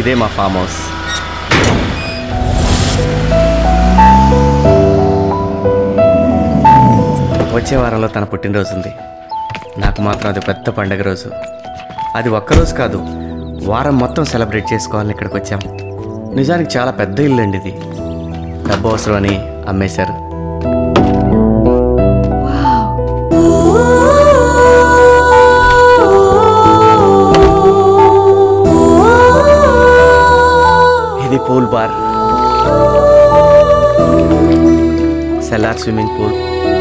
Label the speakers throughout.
Speaker 1: ఇదే మా farm house వచ్చే వారంలో తన పుట్టినరోజు ఉంది నాకు మాత్రం అది పెద్ద పండగ రోజు అది ఒక్కరోజు కాదు వారం మొత్తం సెలబ్రేట్ చేసుకోవాలని ఇక్కడికి వచ్చాం నిజానికి చాలా పెద్ద ఇల్లు అండి ఇది డబ్బు అవసరమని అమ్మేశారు ఇది pool bar cellar swimming pool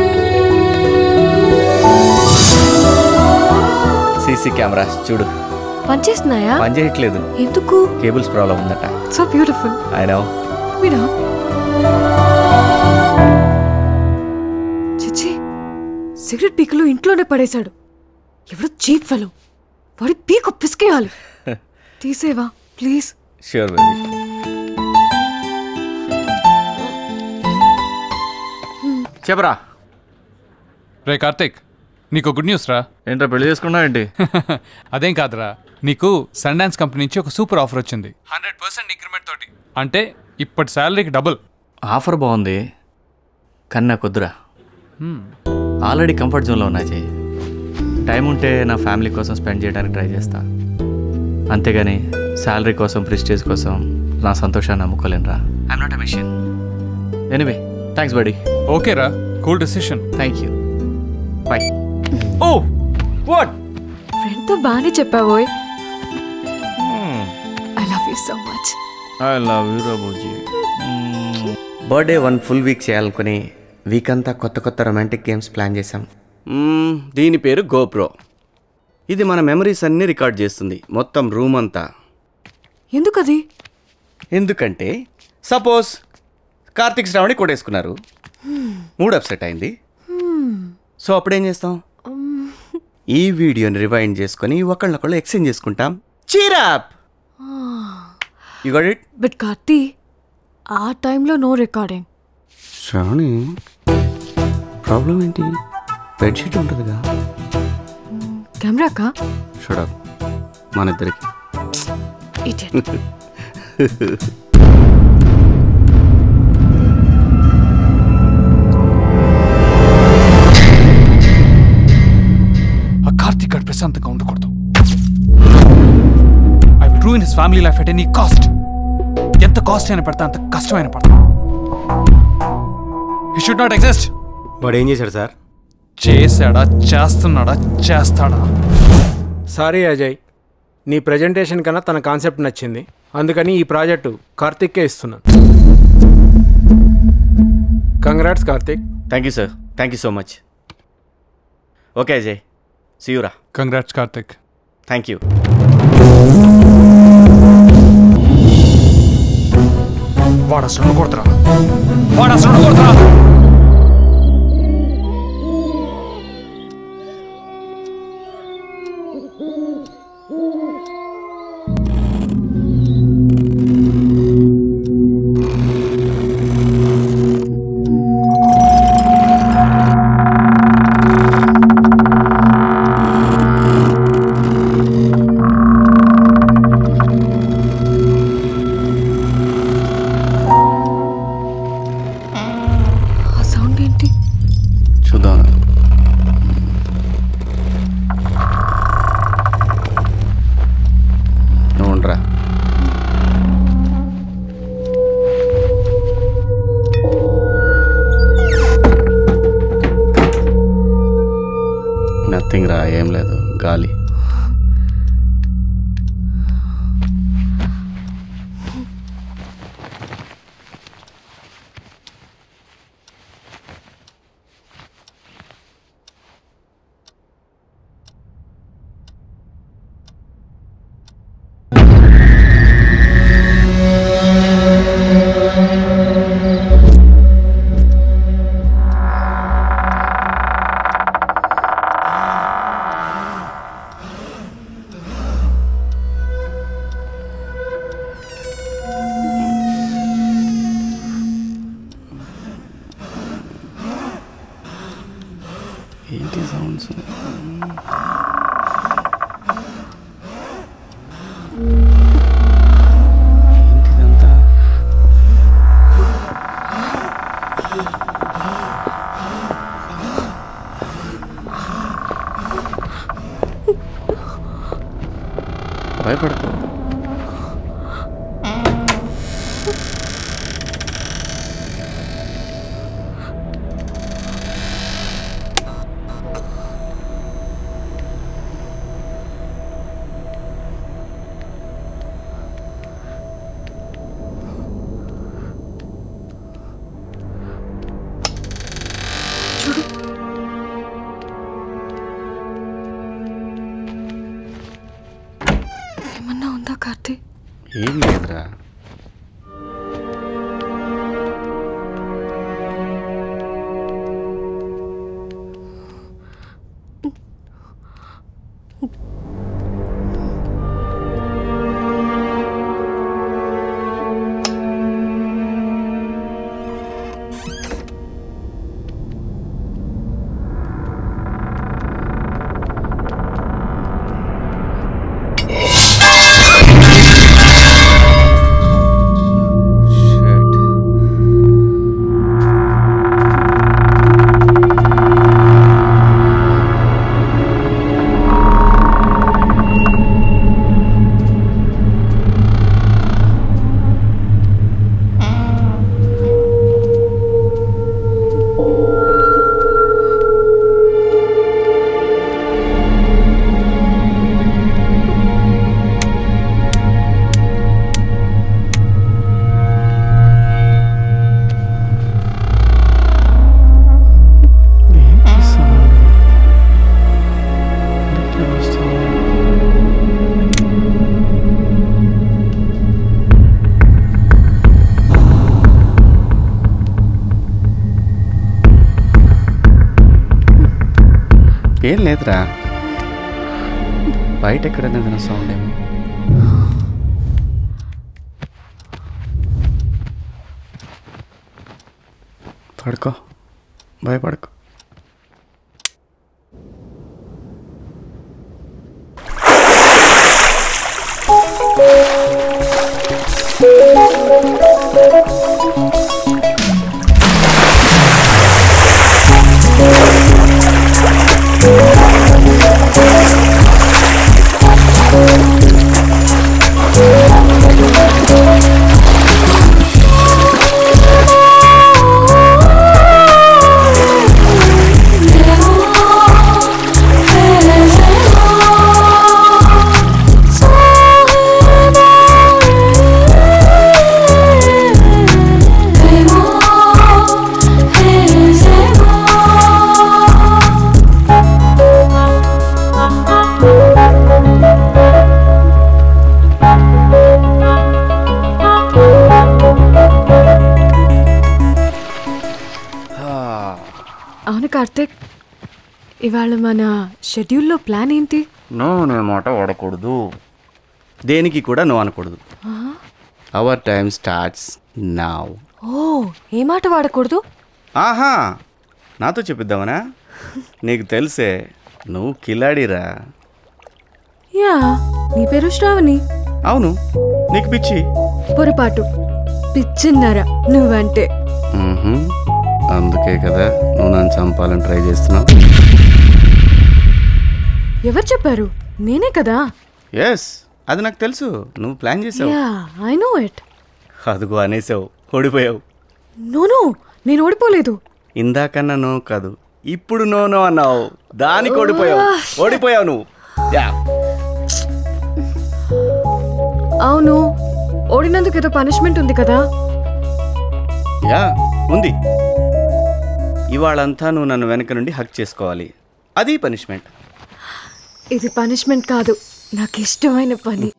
Speaker 1: CC cameras చూడు
Speaker 2: పనిచేస్తున్నాయా
Speaker 1: పని చేయట్లేదు
Speaker 2: ఎందుకు
Speaker 1: కేబుల్స్ ప్రాబ్లం ఉందట
Speaker 2: సో బ్యూటిఫుల్
Speaker 1: ఆయన
Speaker 2: మీరా చిచ్చి సిగరెట్ పీకులు ఇంట్లోనే పడేశాడు ఎవడో చీప్ ఫెలో వాడి పీకు పిసికేయాలి తీసేవా ప్లీజ్
Speaker 1: షూర్ బేబీ చెప్పరా
Speaker 3: రే కార్తిక్ నీకు గుడ్ న్యూస్ రా
Speaker 1: ఏంట్రా పెళ్లి చేసుకున్నావు ఏంటి
Speaker 3: అదేం కాదురా నీకు సన్ డాన్స్ కంపెనీ నుంచి ఒక సూపర్ ఆఫర్ వచ్చింది హండ్రెడ్ పర్సెంట్ ఇంక్రిమెంట్ తోటి అంటే ఇప్పటి శాలరీకి డబుల్
Speaker 1: ఆఫర్ బాగుంది కానీ నాకు వద్దురా ఆల్రెడీ కంఫర్ట్ జోన్లో ఉన్నా చెయ్యి టైం ఉంటే నా ఫ్యామిలీ కోసం స్పెండ్ చేయడానికి ట్రై చేస్తా అంతేగాని శాలరీ కోసం ప్రెస్టేజ్ కోసం నా సంతోషాన్ని నమ్ముకోలేనురా I'm not a machine anyway thanks buddy
Speaker 3: ఓకేరా cool decision
Speaker 1: thank you bye oh what
Speaker 2: ఫ్రెండ్తో బాగానే చెప్పావోయ్ I love you so much
Speaker 1: I love you రాబోజీ బర్త్డే వన్ ఫుల్ వీక్ చేయాలనుకుని వీక్ అంతా కొత్త కొత్త రొమాంటిక్ గేమ్స్ ప్లాన్ చేశాం దీని పేరు గోప్రో ఇది మన మెమరీస్ అన్నీ రికార్డ్ చేస్తుంది మొత్తం రూమ్ అంతా
Speaker 2: ఎందుకది
Speaker 1: ఎందుకంటే సపోజ్ కార్తిక్ శ్రావణి కొట్టేసుకున్నారు మూడ్ అప్సెట్ అయింది సో అప్పుడేం చేస్తాం ఈ వీడియోని రివైండ్ చేసుకొని ఒకళ్ళనొకళ్ళు ఎక్స్చేంజ్ చేసుకుంటాం cheer up you got it
Speaker 2: but Karthi ఆ టైంలో నో రికార్డింగ్
Speaker 1: శ్రావణి ప్రాబ్లం ఏంటి బెడ్షీట్ ఉంటుందిగా
Speaker 2: కెమెరాకా
Speaker 1: షడప్ మన ఇద్దరికి
Speaker 2: ఇడియట్
Speaker 3: ఆ కార్తిక్ గారు ప్రశాంతంగా ఉండకూడదు I will ruin his family life at any cost ఎంత కాస్ట్ అయినా పడతా అంత కష్టమైన పడతా హీ షుడ్ నాట్ ఎగ్జిస్ట్
Speaker 4: వాడు ఏం చేశాడు సార్
Speaker 3: చేశాడా చేస్తున్నాడా చేస్తాడా
Speaker 4: సారీ అజయ్ నీ ప్రజెంటేషన్ కన్నా తన కాన్సెప్ట్ నచ్చింది అందుకని ఈ ప్రాజెక్టు కార్తిక్కే ఇస్తున్నాను congrats Karthik
Speaker 1: thank you sir thank you so much okay Ajay సియూరా
Speaker 3: కంగ్రాట్స్ కార్తిక్
Speaker 1: థ్యాంక్ యూ
Speaker 3: వాడు అసలు ఉండకూడదురా వాడు అసలు ఉండకూడదురా
Speaker 2: ఆ సౌండ్ ఏంటి
Speaker 1: చూద్దాం నువ్వు ఉండరా నథింగ్ రా ఏం లేదు గాలి ఏంటి సౌండ్స్ ఏం లేదురా Shit. ఏం లేదురా బయట ఎక్కడైనా ఏదైనా సౌండ్ ఏమో పడుకో భయపడుకో
Speaker 2: అవును కార్తీక్ ఇవాళ మన షెడ్యూల్లో ప్లాన్ ఏంటి
Speaker 1: నువ్వు నే మాట వాడకూడదు దేనికి కూడా నువ్వు అనకూడదు అవర్ టైం స్టార్ట్స్ నావ్
Speaker 2: ఓ ఏ మాట వాడకూడదు
Speaker 1: ఆహా నాతో చెప్పిద్దామనా నీకు తెలిసే నువ్వు కిలాడిరా
Speaker 2: యా నీ పేరు శ్రావణి
Speaker 1: అవును నీకు పిచ్చి
Speaker 2: పొరపాటు పిచ్చిన్నర నువ్వంటే
Speaker 1: మ్మ్హ. అందుకే కదా నువ్వు నన్ను చంపాలని ట్రై చేస్తున్నావు
Speaker 2: ఎవరు చెప్పారు నేనే కదా
Speaker 1: ఎస్ అది నాకు తెలుసు నువ్వు ప్లాన్ చేసావు
Speaker 2: యా ఐ నో ఇట్
Speaker 1: అదుగో అనేసావు ఓడిపోయావు
Speaker 2: నో నో నేను ఓడిపోలేదు
Speaker 1: ఇందాకన్నా నో కాదు ఇప్పుడు నో నో అన్నావు దానికి ఓడిపోయావు ఓడిపోయావు నువ్వు యా
Speaker 2: అవును ఓడినందుకు ఏదో పనిష్మెంట్ ఉంది కదా
Speaker 1: యా ఉంది ఇవాళంతా నువ్వు నన్ను వెనక నుండి హక్ చేసుకోవాలి అది పనిష్మెంట్
Speaker 2: ఇది పనిష్మెంట్ కాదు నాకు ఇష్టమైన పని